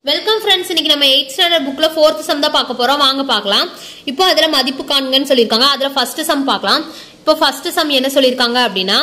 welcome friends இன்னைக்கு நம்ம eight standard புக்ல ஃபோர்த் சம் தான் பார்க்க போறோம் வாங்க பார்க்கலாம் இப்போ அதுல மதிப்பு காண்கன்னு சொல்லியிருக்காங்க அதுல ஃபர்ஸ்ட் சம் பார்க்கலாம் இப்போ ஃபர்ஸ்ட் சம் என்ன சொல்லியிருக்காங்க அப்படின்னா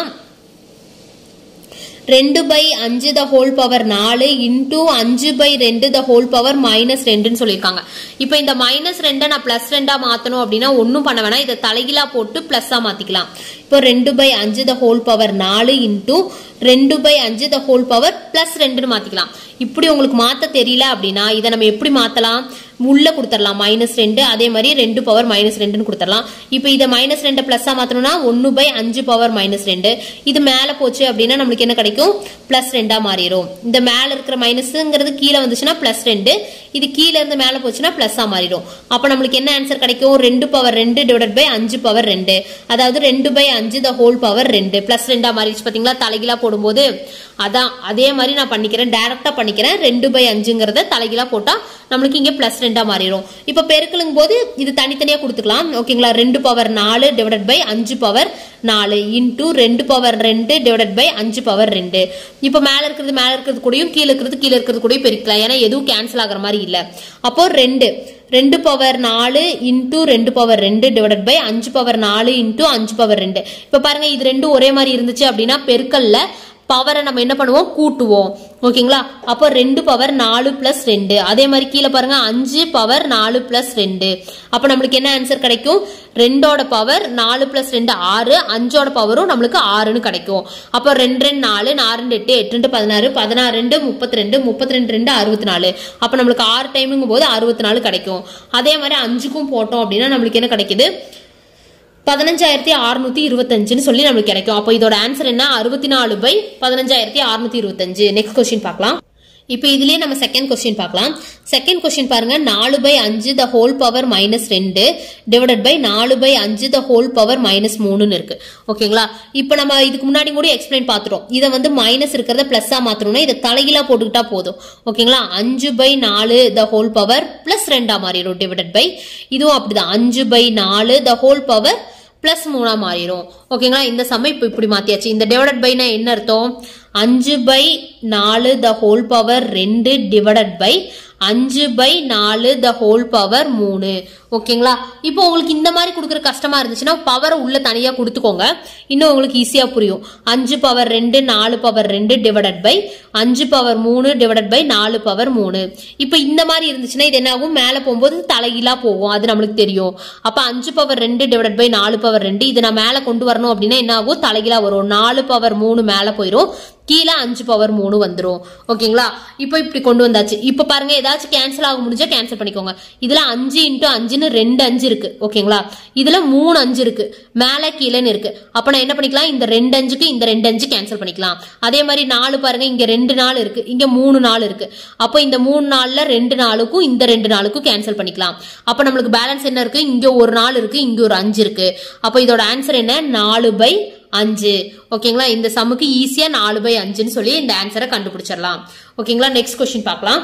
ரெண்டு பை அஞ்சு த ஹோல் பவர் நாலு இன்டூ அஞ்சு பை ரெண்டு த ஹோல் பவர் மைனஸ் ரெண்டுன்னு சொல்லியிருக்காங்க இப்போ இந்த மைனஸ் ரெண்டை நான் பிளஸ் ரெண்டா மாத்தணும் அப்படின்னா ஒன்றும் பண்ண வேணாம் இதை தலைகீழா போட்டு பிளஸ்ஸா மாத்திக்கலாம் இப்போ ரெண்டு பை அஞ்சு த ஹோல் பவர் நாலு இன்டூ ரெண்டு பை அஞ்சு த ஹோல் பவர் பிளஸ் ரெண்டுன்னு மாத்திக்கலாம் இப்படி உங்களுக்கு மாத்த தெரியல அப்படின்னா இதை நம்ம எப்படி மாத்தலாம் உள்ள கொடுத்துடலாம் மைனஸ் ரெண்டு அதே மாதிரி ரெண்டு பவர் மைனஸ் ரெண்டுன்னு கொடுத்துடலாம் இப்போ இதை மைனஸ் ரெண்டு பிளஸ்ஸா மாத்தணும்னா ஒன்னு பை அஞ்சு பவர் மைனஸ் ரெண்டு இது மேல போச்சு அப்படின்னா நம்மளுக்கு என்ன கிடைக்கும் பிளஸ் ரெண்டா மாறிடும் இந்த மேல இருக்கிற மைனஸ்ங்கிறது கீழே வந்துச்சுன்னா பிளஸ் ரெண்டு இது கீழே இருந்து மேல போச்சுன்னா பிளஸ்ஸா மாறிடும் அப்ப நம்மளுக்கு என்ன ஆன்சர் கிடைக்கும் ரெண்டு பவர் ரெண்டு டிவைட் பை அஞ்சு பவர் ரெண்டு அதாவது ரெண்டு பை அஞ்சு த ஹோல் பவர் ரெண்டு பிளஸ் ரெண்டா மாறிடுச்சு பாத்தீங்களா தலைகீழா போடும்போது அதான் அதே மாதிரி நான் பண்ணிக்கிறேன் டைரக்டா பண்ணிக்கிறேன் ரெண்டு பை அஞ்சுங்கிறத தலைகீழா போட்டா நம்மளுக்கு இங்க பிளஸ் ரெண்டா மாறிடும் இப்ப பெருக்கலுங்கும் போது இது தனித்தனியா கொடுத்துக்கலாம் ஓகேங்களா ரெண்டு பவர் நாலு டிவைட் பை அஞ்சு பவர் நாலு இன்டூ ரெண்டு பவர் ரெண்டு டிவைட் பை அஞ்சு பவர் ரெண்டு இப்ப மேல இருக்கிறது மேல இருக்கிறது கூடயும் கீழே இருக்கிறது கீழே இருக்கிறது கூடயும் பெருக்கலாம் ஏன்னா எதுவும் கேன்சல் ஆகுற மாதிரி இல்ல அப்போ ரெண்டு ரெண்டு பவர் நாலு இன்டூ ரெண்டு பவர் ரெண்டு டிவைட் பை அஞ்சு பவர் நாலு இன்டூ அஞ்சு பவர் ரெண்டு இப்ப பாருங்க இது ரெண்டும் ஒரே மாதிரி இருந்துச்சு அப்படின்னா பெருக்கல்ல பவரை நம்ம என்ன பண்ணுவோம் கூட்டுவோம் ஓகேங்களா அப்போ ரெண்டு பவர் நாலு பிளஸ் ரெண்டு அதே மாதிரி கீழே பாருங்க அஞ்சு பவர் நாலு பிளஸ் ரெண்டு அப்போ நம்மளுக்கு என்ன ஆன்சர் கிடைக்கும் ரெண்டோட பவர் நாலு பிளஸ் ரெண்டு ஆறு அஞ்சோட பவரும் நம்மளுக்கு ஆறுன்னு கிடைக்கும் அப்போ ரெண்டு ரெண்டு நாலு நாலு ரெண்டு எட்டு எட்டு ரெண்டு பதினாறு பதினாறு ரெண்டு முப்பத்தி ரெண்டு முப்பத்தி ரெண்டு ரெண்டு அறுபத்தி நாலு அப்போ நம்மளுக்கு ஆறு டைமுங்கும் போது அறுபத்தி நாலு கிடைக்கும் அதே மாதிரி அஞ்சுக்கும் போட்டோம் அப்படின்னா நம்மளுக்கு என்ன கிடைக்குது பதினஞ்சாயிரத்தி அறுநூத்தி இருபத்தஞ்சுன்னு சொல்லி நம்மளுக்கு கிடைக்கும் அப்போ இதோட ஆன்சர் என்ன அறுபத்தி நாலு பை பதினஞ்சாயிரத்தி அறுநூத்தி இருபத்தஞ்சு நெக்ஸ்ட் கொஸ்டின் பார்க்கலாம் இப்போ இதுலயே நம்ம செகண்ட் கொஸ்டின் பார்க்கலாம் செகண்ட் கொஸ்டின் பாருங்க நாலு பை அஞ்சு த ஹோல் பவர் மைனஸ் ரெண்டு டிவைடட் பை நாலு பை அஞ்சு த ஹோல் பவர் மைனஸ் மூணுன்னு இருக்கு ஓகேங்களா இப்போ நம்ம இதுக்கு முன்னாடி கூட எக்ஸ்பிளைன் பார்த்துட்டோம் இதை வந்து மைனஸ் இருக்கிறத பிளஸ்ஸா மாத்தணும்னா இதை தலைகீழா போட்டுக்கிட்டா போதும் ஓகேங்களா அஞ்சு பை நாலு த ஹோல் பவர் பிளஸ் ரெண்டா மாறிடும் டிவைடட் பை இதுவும் அப்படிதான் அஞ்சு பை நாலு த ஹோல் பவர் பிளஸ் மூணா மாறிடும் ஓகேங்களா இந்த சம இப்போ இப்படி மாத்தியாச்சு இந்த டிவைடட் பைனா என்ன அர்த்தம் அஞ்சு பை நாலு த ஹோல் பவர் ரெண்டு டிவைடட் பை அஞ்சு பை நாலு த ஹோல் பவர் மூணு ஓகேங்களா இப்போ உங்களுக்கு இந்த மாதிரி கொடுக்குற கஷ்டமா இருந்துச்சுன்னா பவரை உள்ள தனியா கொடுத்துக்கோங்க இன்னும் உங்களுக்கு ஈஸியா புரியும் அஞ்சு பவர் ரெண்டு நாலு பவர் ரெண்டு டிவைடட் பை அஞ்சு பவர் மூணு டிவைடட் பை நாலு பவர் மூணு இப்போ இந்த மாதிரி இருந்துச்சுன்னா இது என்ன ஆகும் மேல போகும்போது தலைகீழா போகும் அது நம்மளுக்கு தெரியும் அப்ப அஞ்சு பவர் ரெண்டு டிவைடட் பை நாலு பவர் ரெண்டு இது நான் மேல கொண்டு வரணும் அப்படின்னா என்ன ஆகும் தலைகீழா வரும் நாலு பவர் மூணு மேல போயிடும் கீழே அஞ்சு பவர் மூணு வந்துடும் ஓகேங்களா இப்போ இப்படி கொண்டு வந்தாச்சு இப்போ பாருங்க ஏதாச்சும் கேன்சல் ஆக முடிஞ்சா கேன்சல் பண்ணிக்கோங்க இதுல அஞ்சு இன்ட்டு அஞ்சுன்னு ரெண்டு அஞ்சு இருக்கு ஓகேங்களா இதுல மூணு அஞ்சு இருக்கு மேல கீழேன்னு இருக்கு அப்ப நான் என்ன பண்ணிக்கலாம் இந்த ரெண்டு அஞ்சுக்கு இந்த ரெண்டு அஞ்சு கேன்சல் பண்ணிக்கலாம் அதே மாதிரி நாலு பாருங்க இங்க ரெண்டு நாள் இருக்கு இங்க மூணு நாள் இருக்கு அப்போ இந்த மூணு நாள்ல ரெண்டு நாளுக்கும் இந்த ரெண்டு நாளுக்கும் கேன்சல் பண்ணிக்கலாம் அப்ப நம்மளுக்கு பேலன்ஸ் என்ன இருக்கு இங்க ஒரு நாள் இருக்கு இங்க ஒரு அஞ்சு இருக்கு அப்போ இதோட ஆன்சர் என்ன நாலு பை அஞ்சு ஓகேங்களா இந்த சம்முக்கு ஈஸியா நாலு பை அஞ்சுன்னு சொல்லி இந்த ஆன்சரை கண்டுபிடிச்சிடலாம் ஓகேங்களா நெக்ஸ்ட் கொஸ்டின் பார்க்கலாம்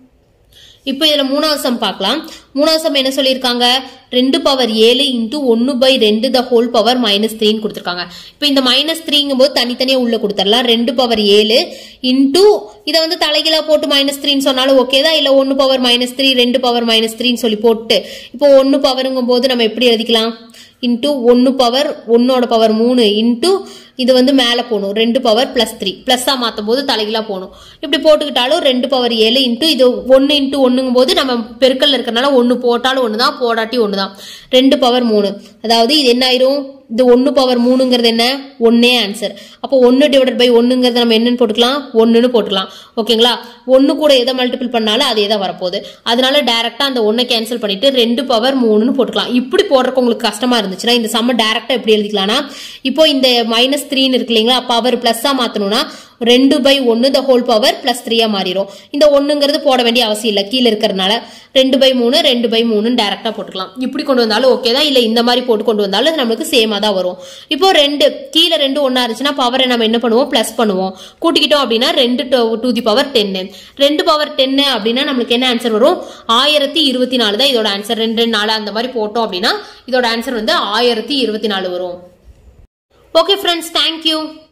இப்போ இதுல மூணாவது சம் பார்க்கலாம் மூணாவது சம் என்ன சொல்லியிருக்காங்க ரெண்டு பவர் ஏழு இன்டூ ஒன்னு பை ரெண்டு த ஹோல் பவர் மைனஸ் த்ரீன்னு கொடுத்துருக்காங்க இப்போ இந்த மைனஸ் த்ரீங்கும் போது தனித்தனியா உள்ள கொடுத்துடலாம் ரெண்டு பவர் ஏழு இன்டூ இதை வந்து தலைகீழா போட்டு மைனஸ் த்ரீன்னு சொன்னாலும் ஓகே தான் இல்ல ஒன்னு பவர் மைனஸ் த்ரீ ரெண்டு பவர் மைனஸ் த்ரீன்னு சொல்லி போட்டு இப்போ ஒன்னு பவருங்கும் போது நம்ம எப்படி எழுதிக்கலாம் இன்டூ ஒன்னு பவர் ஒன்னோட பவர் மூணு இன்டூ இது வந்து மேலே போகணும் ரெண்டு பவர் பிளஸ் த்ரீ பிளஸ்ஸாக மாற்றும் போது தலைகீழாக போகணும் இப்படி போட்டுக்கிட்டாலும் ரெண்டு பவர் ஏழு இன்ட்டு இது ஒன்று இன்ட்டு ஒன்றுங்கும் போது நம்ம பெருக்கல் இருக்கிறனால ஒன்று போட்டாலும் ஒன்று தான் போடாட்டி ஒன்று தான் ரெண்டு பவர் மூணு அதாவது இது என்ன ஆயிரும் இது ஒன்று பவர் மூணுங்கிறது என்ன ஒன்னே ஆன்சர் அப்போ ஒன்று டிவைட் பை ஒன்றுங்கிறது நம்ம என்னன்னு போட்டுக்கலாம் ஒன்றுன்னு போட்டுக்கலாம் ஓகேங்களா ஒன்று கூட எதை மல்டிபிள் பண்ணாலும் அதே தான் வரப்போகுது அதனால டேரெக்டாக அந்த ஒன்றை கேன்சல் பண்ணிட்டு ரெண்டு பவர் மூணுன்னு போட்டுக்கலாம் இப்படி போடுறக்கு உங்களுக்கு கஷ்டமா இருந்துச்சுன்னா இந்த சம்ம டேரெக்டாக எப்படி எழுதிக்கலாம்னா இப்போ இந்த மைனஸ் த்ரீன்னு இருக்கு இல்லைங்களா பவர் பிளஸ்ஸாக மாற்றணும்னா ரெண்டு பை ஒன்று த ஹோல் பவர் பிளஸ் த்ரீயா மாறிடும் இந்த ஒன்றுங்கிறது போட வேண்டிய அவசியம் இல்லை கீழே இருக்கிறதுனால ரெண்டு பை மூணு ரெண்டு பை மூணுன்னு டேரக்டா போட்டுக்கலாம் இப்படி கொண்டு வந்தாலும் ஓகே தான் இல்லை இந்த மாதிரி போட்டு கொண்டு வந்தாலும் நம்மளுக்கு சேமா தான் வரும் இப்போ ரெண்டு கீழே ரெண்டு ஒன்றா இருந்துச்சுன்னா பவரை நம்ம என்ன பண்ணுவோம் ப்ளஸ் பண்ணுவோம் கூட்டிக்கிட்டோம் அப்படின்னா ரெண்டு டூ தி பவர் டென்னு ரெண்டு பவர் டென்னு அப்படின்னா நம்மளுக்கு என்ன ஆன்சர் வரும் ஆயிரத்தி இருபத்தி நாலு தான் இதோட ஆன்சர் ரெண்டு ரெண்டு நாலு அந்த மாதிரி போட்டோம் அப்படின்னா இதோட ஆன்சர் வந்து ஆயிரத்தி இருபத்தி நாலு வரும் ஓகே ஃப்ரெண்ட்ஸ் தேங்க்யூ